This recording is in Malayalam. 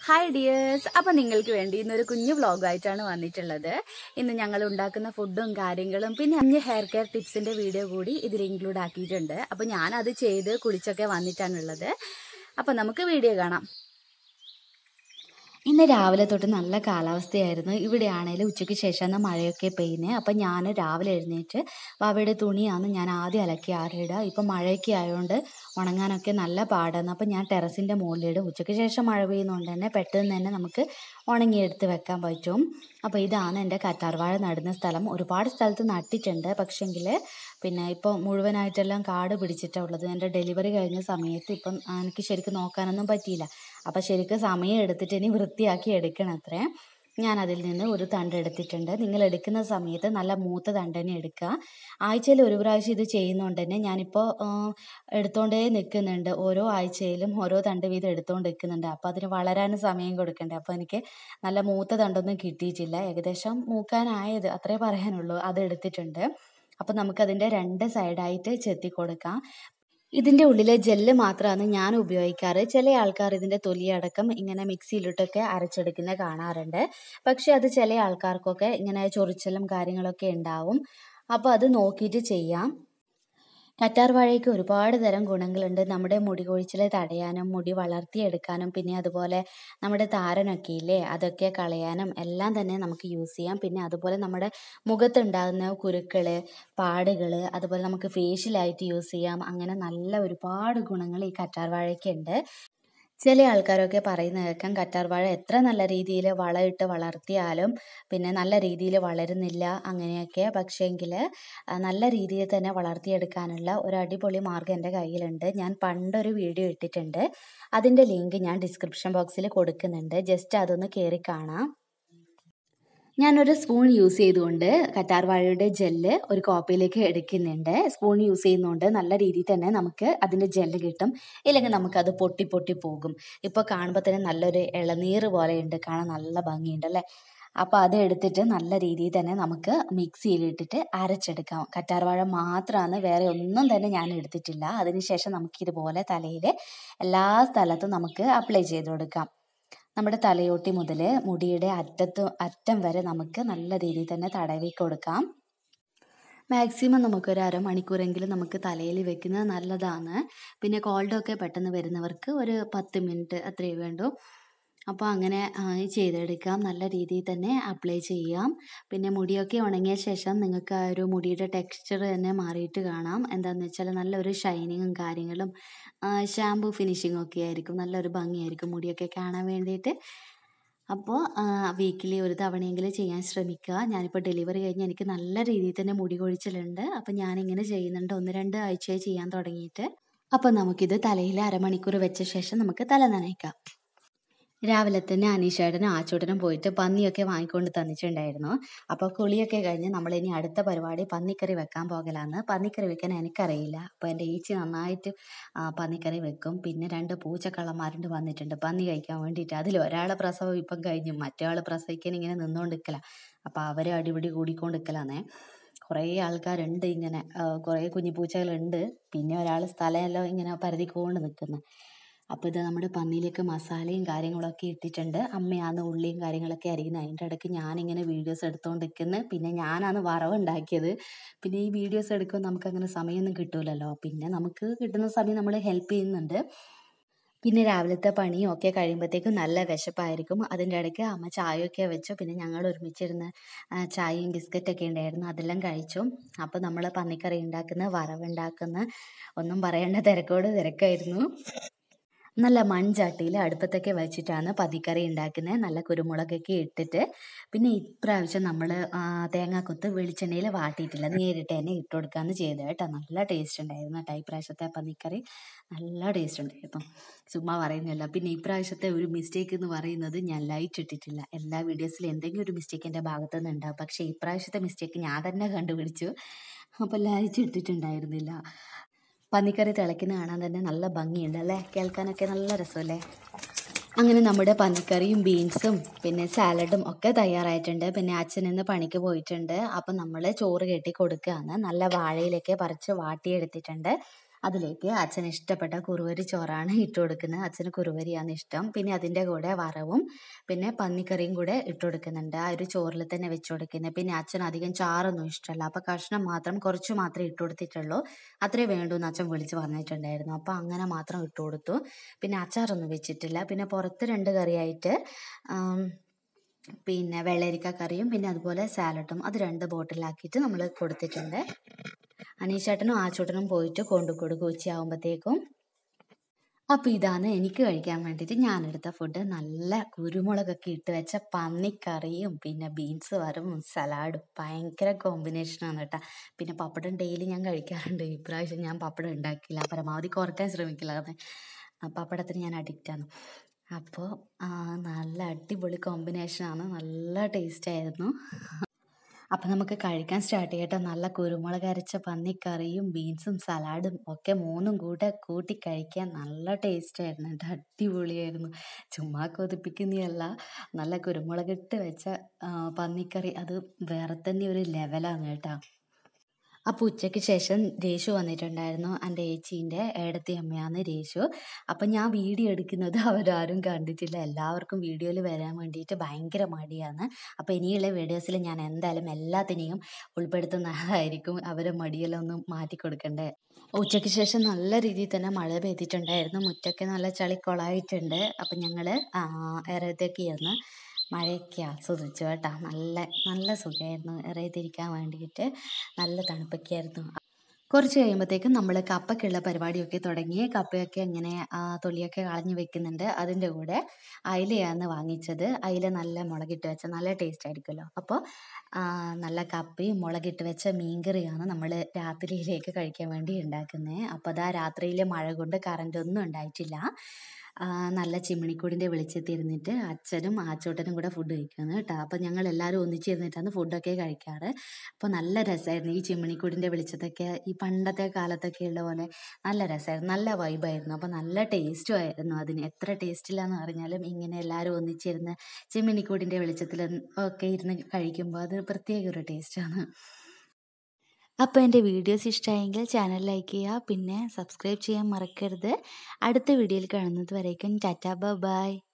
ഹായ് ഡിയേഴ്സ് അപ്പൊ നിങ്ങൾക്ക് വേണ്ടി ഇന്നൊരു കുഞ്ഞു വ്ളോഗായിട്ടാണ് വന്നിട്ടുള്ളത് ഇന്ന് ഞങ്ങൾ ഉണ്ടാക്കുന്ന ഫുഡും കാര്യങ്ങളും പിന്നെ അഞ്ച് ഹെയർ കെയർ ടിപ്സിന്റെ വീഡിയോ കൂടി ഇതിൽ ഇൻക്ലൂഡ് ആക്കിയിട്ടുണ്ട് അപ്പൊ ഞാൻ അത് ചെയ്ത് കുളിച്ചൊക്കെ വന്നിട്ടാണുള്ളത് അപ്പൊ നമുക്ക് വീഡിയോ കാണാം ഇന്ന് രാവിലെ തൊട്ട് നല്ല കാലാവസ്ഥയായിരുന്നു ഇവിടെ ആണെങ്കിലും ഉച്ചയ്ക്ക് ശേഷമാണ് മഴയൊക്കെ പെയ്യുന്നത് അപ്പം ഞാൻ രാവിലെ എഴുന്നേറ്റ് വാവയുടെ തുണിയാണ് ഞാൻ ആദ്യം അലക്കി ആറിയിടുക ഇപ്പം മഴയൊക്കെ ആയതുകൊണ്ട് ഉണങ്ങാനൊക്കെ നല്ല പാടാണ് അപ്പം ഞാൻ ടെറസിൻ്റെ മുകളിലിടും ഉച്ചയ്ക്ക് ശേഷം മഴ പെയ്യുന്നതുകൊണ്ട് തന്നെ പെട്ടെന്ന് തന്നെ നമുക്ക് ഉണങ്ങിയെടുത്ത് വെക്കാൻ പറ്റും അപ്പോൾ ഇതാണ് എൻ്റെ കറ്റാർവാഴ നടുന്ന സ്ഥലം ഒരുപാട് സ്ഥലത്ത് നട്ടിട്ടുണ്ട് പക്ഷെങ്കിൽ പിന്നെ ഇപ്പോൾ മുഴുവനായിട്ടെല്ലാം കാട് പിടിച്ചിട്ടാണ് ഉള്ളത് എൻ്റെ ഡെലിവറി കഴിഞ്ഞ സമയത്ത് ഇപ്പം ആ, എനിക്ക് ശരിക്കും നോക്കാനൊന്നും പറ്റിയില്ല അപ്പം ശരിക്കും സമയം എടുത്തിട്ട് ഇനി വൃത്തിയാക്കി എടുക്കണം അത്രേ ഞാൻ അതിൽ നിന്ന് ഒരു തണ്ട് എടുത്തിട്ടുണ്ട് നിങ്ങൾ എടുക്കുന്ന സമയത്ത് നല്ല മൂത്ത തണ്ട് തന്നെ എടുക്കുക ആഴ്ചയിൽ ഒരു പ്രാവശ്യം ഇത് ചെയ്യുന്നതുകൊണ്ട് തന്നെ ഞാനിപ്പോൾ ആ, എടുത്തോണ്ടേ നിൽക്കുന്നുണ്ട് ഓരോ ആഴ്ചയിലും ഓരോ തണ്ട് വീതം എടുത്തുകൊണ്ട് നിൽക്കുന്നുണ്ട് അപ്പോൾ അതിന് വളരാനും സമയം കൊടുക്കണ്ടേ അപ്പോൾ എനിക്ക് നല്ല മൂത്ത തണ്ടൊന്നും കിട്ടിയിട്ടില്ല ഏകദേശം മൂക്കാനായത് അത്രേ പറയാനുള്ളൂ അത് എടുത്തിട്ടുണ്ട് അപ്പോൾ നമുക്കതിൻ്റെ രണ്ട് സൈഡായിട്ട് ചെത്തി കൊടുക്കാം ഇതിൻ്റെ ഉള്ളിലെ ജെല്ല് മാത്രമാണ് ഞാൻ ഉപയോഗിക്കാറ് ചില ആൾക്കാർ ഇതിൻ്റെ തൊലിയടക്കം ഇങ്ങനെ മിക്സിയിലിട്ടൊക്കെ അരച്ചെടുക്കുന്നത് കാണാറുണ്ട് പക്ഷെ അത് ചില ആൾക്കാർക്കൊക്കെ ഇങ്ങനെ ചൊറിച്ചലും കാര്യങ്ങളൊക്കെ ഉണ്ടാവും അപ്പോൾ അത് നോക്കിയിട്ട് ചെയ്യാം കറ്റാർ വാഴയ്ക്ക് ഒരുപാട് തരം ഗുണങ്ങളുണ്ട് നമ്മുടെ മുടി കൊഴിച്ചിൽ തടയാനും മുടി വളർത്തിയെടുക്കാനും പിന്നെ അതുപോലെ നമ്മുടെ താരനൊക്കെ ഇല്ലേ അതൊക്കെ കളയാനും എല്ലാം തന്നെ നമുക്ക് യൂസ് ചെയ്യാം പിന്നെ അതുപോലെ നമ്മുടെ മുഖത്തുണ്ടാകുന്ന കുരുക്കൾ പാടുകൾ അതുപോലെ നമുക്ക് ഫേഷ്യലായിട്ട് യൂസ് ചെയ്യാം അങ്ങനെ നല്ല ഒരുപാട് ഗുണങ്ങൾ ഈ കറ്റാർ വാഴയ്ക്കുണ്ട് ചില ആൾക്കാരൊക്കെ പറയുന്ന കേൾക്കാം കറ്റാർ വാഴ എത്ര നല്ല രീതിയിൽ വളമിട്ട് വളർത്തിയാലും പിന്നെ നല്ല രീതിയിൽ വളരുന്നില്ല അങ്ങനെയൊക്കെ പക്ഷേങ്കിൽ നല്ല രീതിയിൽ തന്നെ വളർത്തിയെടുക്കാനുള്ള ഒരു അടിപൊളി മാർഗ്ഗം എൻ്റെ കയ്യിലുണ്ട് ഞാൻ പണ്ടൊരു വീഡിയോ ഇട്ടിട്ടുണ്ട് അതിൻ്റെ ലിങ്ക് ഞാൻ ഡിസ്ക്രിപ്ഷൻ ബോക്സിൽ കൊടുക്കുന്നുണ്ട് ജസ്റ്റ് അതൊന്ന് കയറി കാണാം ഞാനൊരു സ്പൂൺ യൂസ് ചെയ്തുകൊണ്ട് കറ്റാർ വാഴയുടെ ജെല്ല് ഒരു കോപ്പയിലേക്ക് എടുക്കുന്നുണ്ട് സ്പൂൺ യൂസ് ചെയ്യുന്നതുകൊണ്ട് നല്ല രീതിയിൽ തന്നെ നമുക്ക് അതിൻ്റെ ജെല്ല് കിട്ടും ഇല്ലെങ്കിൽ നമുക്കത് പൊട്ടി പൊട്ടി പോകും ഇപ്പോൾ കാണുമ്പോൾ തന്നെ നല്ലൊരു ഇളനീർ പോലെയുണ്ട് കാണാൻ നല്ല ഭംഗിയുണ്ട് അല്ലേ അപ്പോൾ അത് എടുത്തിട്ട് നല്ല രീതിയിൽ തന്നെ നമുക്ക് മിക്സിയിലിട്ടിട്ട് അരച്ചെടുക്കാം കറ്റാർ വാഴ മാത്രമാണ് വേറെ ഒന്നും തന്നെ ഞാൻ എടുത്തിട്ടില്ല അതിനുശേഷം നമുക്കിതുപോലെ തലയിൽ എല്ലാ സ്ഥലത്തും നമുക്ക് അപ്ലൈ ചെയ്ത് കൊടുക്കാം നമ്മുടെ തലയോട്ടി മുതൽ മുടിയുടെ അറ്റത്ത് അറ്റം വരെ നമുക്ക് നല്ല രീതിയിൽ തന്നെ തടവി കൊടുക്കാം മാക്സിമം നമുക്കൊരു അരമണിക്കൂറെങ്കിലും നമുക്ക് തലയിൽ വെക്കുന്നത് നല്ലതാണ് പിന്നെ കോൾഡൊക്കെ പെട്ടെന്ന് വരുന്നവർക്ക് ഒരു പത്ത് മിനിറ്റ് അത്രയേ വേണ്ടൂ അപ്പോൾ അങ്ങനെ ആ, ചെയ്തെടുക്കാം നല്ല രീതിയിൽ തന്നെ അപ്ലൈ ചെയ്യാം പിന്നെ മുടിയൊക്കെ ഉണങ്ങിയ ശേഷം നിങ്ങൾക്ക് ആ ഒരു മുടിയുടെ ടെക്സ്ചർ തന്നെ മാറിയിട്ട് കാണാം എന്താണെന്ന് വെച്ചാൽ നല്ലൊരു ഷൈനിങ്ങും കാര്യങ്ങളും ഷാമ്പു ഫിനിഷിങ്ങും ഒക്കെ ആയിരിക്കും നല്ലൊരു ഭംഗിയായിരിക്കും മുടിയൊക്കെ കാണാൻ വേണ്ടിയിട്ട് അപ്പോൾ വീക്കിലി ഒരു തവണയെങ്കിലും ചെയ്യാൻ ശ്രമിക്കുക ഞാനിപ്പോൾ ഡെലിവറി കഴിഞ്ഞ് എനിക്ക് നല്ല രീതിയിൽ തന്നെ മുടി കൊഴിച്ചിലുണ്ട് അപ്പോൾ ഞാനിങ്ങനെ ചെയ്യുന്നുണ്ട് ഒന്ന് രണ്ട് ആഴ്ചയായി ചെയ്യാൻ തുടങ്ങിയിട്ട് അപ്പോൾ നമുക്കിത് തലയിൽ അരമണിക്കൂർ വെച്ച ശേഷം നമുക്ക് തല നനയ്ക്കാം രാവിലെ തന്നെ അനീഷേട്ടനും ആച്ചൂട്ടനും പോയിട്ട് പന്നിയൊക്കെ വാങ്ങിക്കൊണ്ട് തന്നിട്ടുണ്ടായിരുന്നു അപ്പോൾ കുളിയൊക്കെ കഴിഞ്ഞ് നമ്മളിനി അടുത്ത പരിപാടി പന്നിക്കറി വെക്കാൻ പോകലാന്ന് പന്നിക്കറി വെക്കാൻ എനിക്കറിയില്ല അപ്പോൾ എൻ്റെ ഏച്ചി നന്നായിട്ട് ആ, പന്നിക്കറി വെക്കും പിന്നെ രണ്ട് പൂച്ചക്കള്ളന്മാരുണ്ട് വന്നിട്ടുണ്ട് പന്നി കഴിക്കാൻ വേണ്ടിയിട്ട് അതിൽ ഒരാളെ പ്രസവം ഇപ്പം കഴിഞ്ഞു മറ്റേ പ്രസവിക്കാൻ ഇങ്ങനെ നിന്നുകൊണ്ട് നിൽക്കല അപ്പോൾ അവരെ അടിപിടി കൂടിക്കൊണ്ട് നിൽക്കലാന്നേ കുറേ ആൾക്കാരുണ്ട് ഇങ്ങനെ ആ, കുറേ കുഞ്ഞു പൂച്ചകളുണ്ട് പിന്നെ ഒരാൾ സ്ഥലമെല്ലാം ഇങ്ങനെ പരതിക്കൊണ്ട് നിൽക്കുന്നു അപ്പോൾ ഇത് നമ്മുടെ പന്നിയിലേക്ക് മസാലയും കാര്യങ്ങളൊക്കെ ഇട്ടിട്ടുണ്ട് അമ്മയാണ് ഉള്ളിയും കാര്യങ്ങളൊക്കെ അരിയുന്നത് അതിൻ്റെ ഇടയ്ക്ക് ഞാനിങ്ങനെ വീഡിയോസ് എടുത്തുകൊണ്ട് നിൽക്കുന്നത് പിന്നെ ഞാനാണ് വറവ് ഉണ്ടാക്കിയത് പിന്നെ ഈ വീഡിയോസ് എടുക്കുമ്പോൾ നമുക്കങ്ങനെ സമയമൊന്നും കിട്ടൂലല്ലോ പിന്നെ നമുക്ക് കിട്ടുന്ന സമയം നമ്മൾ ഹെൽപ്പ് ചെയ്യുന്നുണ്ട് പിന്നെ രാവിലത്തെ പണിയും ഒക്കെ കഴിയുമ്പോഴത്തേക്കും നല്ല വിശപ്പായിരിക്കും അതിൻ്റെ ഇടയ്ക്ക് അമ്മ ചായയൊക്കെ വെച്ചു പിന്നെ ഞങ്ങൾ ഒരുമിച്ചിരുന്ന് ആ, ചായയും ബിസ്ക്കറ്റൊക്കെ ഉണ്ടായിരുന്നു അതെല്ലാം കഴിച്ചു അപ്പോൾ നമ്മൾ പന്നിക്കറി ഉണ്ടാക്കുന്ന വറവുണ്ടാക്കുന്ന ഒന്നും പറയേണ്ട തിരക്കോട് തിരക്കായിരുന്നു നല്ല മൺചട്ടിയിൽ അടുപ്പത്തൊക്കെ വെച്ചിട്ടാണ് പതിക്കറി ഉണ്ടാക്കുന്നത് നല്ല കുരുമുളകൊക്കെ ഇട്ടിട്ട് പിന്നെ ഇപ്രാവശ്യം നമ്മൾ തേങ്ങാക്കൊത്ത് വെളിച്ചെണ്ണയിൽ വാട്ടിയിട്ടില്ല നേരിട്ട് തന്നെ ഇട്ട് കൊടുക്കാമെന്ന് ചെയ്തു കേട്ടോ നല്ല ടേസ്റ്റ് ഉണ്ടായിരുന്നു കേട്ടോ ഇപ്രാവശ്യത്തെ പന്നിക്കറി നല്ല ടേസ്റ്റ് ഉണ്ടായിരുന്നു ചുമ്മാ പറയുന്നില്ല പിന്നെ ഇപ്രാവശ്യത്തെ ഒരു മിസ്റ്റേക്ക് എന്ന് പറയുന്നത് ഞാൻ ലൈറ്റ് ഇട്ടിട്ടില്ല എല്ലാ വീഡിയോസിലും എന്തെങ്കിലും ഒരു മിസ്റ്റേക്ക് എൻ്റെ ഭാഗത്തു നിന്ന് ഉണ്ടാവും പക്ഷേ ഇപ്രാവശ്യത്തെ മിസ്റ്റേക്ക് ഞാൻ തന്നെ കണ്ടുപിടിച്ചു അപ്പോൾ ലൈറ്റ് ഇട്ടിട്ടുണ്ടായിരുന്നില്ല പന്നിക്കറി തിളയ്ക്കുന്ന കാണാൻ തന്നെ നല്ല ഭംഗിയുണ്ട് അല്ലേ കേൾക്കാനൊക്കെ നല്ല രസമല്ലേ അങ്ങനെ നമ്മുടെ പന്നിക്കറിയും ബീൻസും പിന്നെ സാലഡും ഒക്കെ തയ്യാറായിട്ടുണ്ട് പിന്നെ അച്ഛൻ ഇന്ന് പണിക്ക് പോയിട്ടുണ്ട് അപ്പം നമ്മൾ ചോറ് കെട്ടി കൊടുക്കുകയാണ് നല്ല വാഴയിലൊക്കെ പറിച്ച് വാട്ടിയെടുത്തിട്ടുണ്ട് അതിലേക്ക് അച്ഛന് ഇഷ്ടപ്പെട്ട കുറുവരി ചോറാണ് ഇട്ട് കൊടുക്കുന്നത് അച്ഛന് കുറുവരിയാണ് ഇഷ്ടം പിന്നെ അതിൻ്റെ കൂടെ വറവും പിന്നെ പന്നിക്കറിയും കൂടെ ഇട്ട് കൊടുക്കുന്നുണ്ട് ആ ഒരു ചോറിൽ തന്നെ വെച്ച് കൊടുക്കുന്നത് പിന്നെ അച്ഛന് അധികം ചാറൊന്നും ഇഷ്ടമല്ല അപ്പോൾ കഷ്ണം മാത്രം കുറച്ച് മാത്രമേ ഇട്ട് കൊടുത്തിട്ടുള്ളൂ അത്രേ വേണ്ടൂ എന്ന് അച്ഛൻ വിളിച്ച് പറഞ്ഞിട്ടുണ്ടായിരുന്നു അപ്പോൾ അങ്ങനെ മാത്രം ഇട്ട് കൊടുത്തു പിന്നെ അച്ചാറൊന്നും വെച്ചിട്ടില്ല പിന്നെ പുറത്ത് രണ്ട് കറിയായിട്ട് ആം, പിന്നെ വെള്ളരിക്ക കറിയും പിന്നെ അതുപോലെ സാലഡും അത് രണ്ട് ബോട്ടിലാക്കിയിട്ട് നമ്മൾ കൊടുത്തിട്ടുണ്ട് അനീഷേട്ടനും ആച്ചോട്ടനും പോയിട്ട് കൊണ്ടു കൊടുക്കും ഉച്ചയാകുമ്പോഴത്തേക്കും അപ്പോൾ ഇതാണ് എനിക്ക് കഴിക്കാൻ വേണ്ടിയിട്ട് ഞാനെടുത്ത ഫുഡ് നല്ല കുരുമുളകൊക്കെ ഇട്ട് വെച്ച പന്നിക്കറിയും പിന്നെ ബീൻസ് വറവും സലാഡും ഭയങ്കര കോമ്പിനേഷനാണ് കേട്ടോ പിന്നെ പപ്പടം ഡെയിലി ഞാൻ കഴിക്കാറുണ്ട് ഇപ്രാവശ്യം ഞാൻ പപ്പടം ഉണ്ടാക്കില്ല പരമാവധി കുറയ്ക്കാൻ ശ്രമിക്കില്ലാതെ പപ്പടത്തിന് ഞാൻ അഡിക്റ്റാണ് അപ്പോൾ നല്ല അടിപൊളി കോമ്പിനേഷനാണ് നല്ല ടേസ്റ്റ് ആയിരുന്നു അപ്പം നമുക്ക് കഴിക്കാൻ സ്റ്റാർട്ട് ചെയ്യട്ടെ നല്ല കുരുമുളക് അരച്ച പന്നിക്കറിയും ബീൻസും സലാഡും ഒക്കെ മൂന്നും കൂടെ കൂട്ടി കഴിക്കാൻ നല്ല ടേസ്റ്റ് ആയിരുന്നു കേട്ടോ അടിപൊളിയായിരുന്നു ചുമ്മാ കൊതിപ്പിക്കുന്നതല്ല നല്ല കുരുമുളകിട്ട് വെച്ച ആ, പന്നിക്കറി അത് വേറെ തന്നെ ഒരു ലെവലാണ് കേട്ടോ അപ്പോൾ ഉച്ചയ്ക്ക് ശേഷം രേഷു വന്നിട്ടുണ്ടായിരുന്നു എൻ്റെ ഏച്ചീൻ്റെ ഏടത്തി അമ്മയാണ് രേഷു അപ്പം ഞാൻ വീഡിയോ എടുക്കുന്നത് അവരാരും കണ്ടിട്ടില്ല എല്ലാവർക്കും വീഡിയോയിൽ വരാൻ വേണ്ടിയിട്ട് ഭയങ്കര മടിയാണ് അപ്പോൾ ഇനിയുള്ള വീഡിയോസിൽ ഞാൻ എന്തായാലും എല്ലാത്തിനെയും ഉൾപ്പെടുത്തുന്നതായിരിക്കും അവരെ മടിയെല്ലാം ഒന്ന് മാറ്റി കൊടുക്കണ്ടേ ഉച്ചയ്ക്ക് ശേഷം നല്ല രീതിയിൽ തന്നെ മഴ പെയ്തിട്ടുണ്ടായിരുന്നു മുറ്റൊക്കെ നല്ല ചളിക്കുളമായിട്ടുണ്ട് അപ്പം ഞങ്ങൾ ഇറയത്തേക്ക് ഇരുന്ന് മഴയൊക്കെ ആസ്വദിച്ചു കേട്ടോ നല്ല നല്ല സുഖമായിരുന്നു ഇറയത്തിരിക്കാൻ വേണ്ടിയിട്ട് നല്ല തണുപ്പൊക്കെ ആയിരുന്നു കുറച്ച് കഴിയുമ്പോഴത്തേക്കും നമ്മൾ കപ്പയ്ക്കുള്ള പരിപാടിയൊക്കെ തുടങ്ങി കപ്പയൊക്കെ ഇങ്ങനെ ആ, തൊലിയൊക്കെ കളഞ്ഞ് വെക്കുന്നുണ്ട് അതിൻ്റെ കൂടെ അയിലയാണ് വാങ്ങിച്ചത് അയില നല്ല മുളകിട്ട് വെച്ച നല്ല ടേസ്റ്റ് ആയിരിക്കുമല്ലോ അപ്പോൾ നല്ല കപ്പയും മുളകിട്ട് വെച്ച മീൻകറിയാണ് നമ്മൾ രാത്രിയിലേക്ക് കഴിക്കാൻ വേണ്ടി ഉണ്ടാക്കുന്നത് അപ്പോൾ അതാ രാത്രിയിൽ മഴ കൊണ്ട് കറണ്ട് ഒന്നും ഉണ്ടായിട്ടില്ല ആ, നല്ല ചിമ്മിണിക്കൂടിൻ്റെ വെളിച്ചത്തിൽ ഇരുന്നിട്ട് അച്ഛനും ആച്ചോട്ടനും കൂടെ ഫുഡ് കഴിക്കുന്നു കേട്ടോ അപ്പോൾ ഞങ്ങൾ എല്ലാവരും ഒന്നിച്ചിരുന്നിട്ടാണ് ഫുഡൊക്കെ കഴിക്കാറ് അപ്പോൾ നല്ല രസമായിരുന്നു ഈ ചിമ്മിണിക്കൂടിൻ്റെ വെളിച്ചത്തൊക്കെ ഈ പണ്ടത്തെ കാലത്തൊക്കെ ഉള്ള പോലെ നല്ല രസമായിരുന്നു നല്ല വൈബായിരുന്നു അപ്പോൾ നല്ല ടേസ്റ്റും ആയിരുന്നു അതിന് എത്ര ടേസ്റ്റില്ല എന്ന് പറഞ്ഞാലും ഇങ്ങനെ എല്ലാവരും ഒന്നിച്ചിരുന്ന് ചിമ്മിണിക്കൂടിൻ്റെ വെളിച്ചത്തിൽ ഒക്കെ ഇരുന്ന് കഴിക്കുമ്പോൾ അത് പ്രത്യേക ഒരു ടേസ്റ്റാണ് അപ്പോൾ എൻ്റെ വീഡിയോസ് ഇഷ്ടമായെങ്കിൽ ചാനൽ ലൈക്ക് ചെയ്യുക പിന്നെ സബ്സ്ക്രൈബ് ചെയ്യാൻ മറക്കരുത് അടുത്ത വീഡിയോയിൽ കാണുന്നത് വരേക്കും ടാറ്റാ ബൈ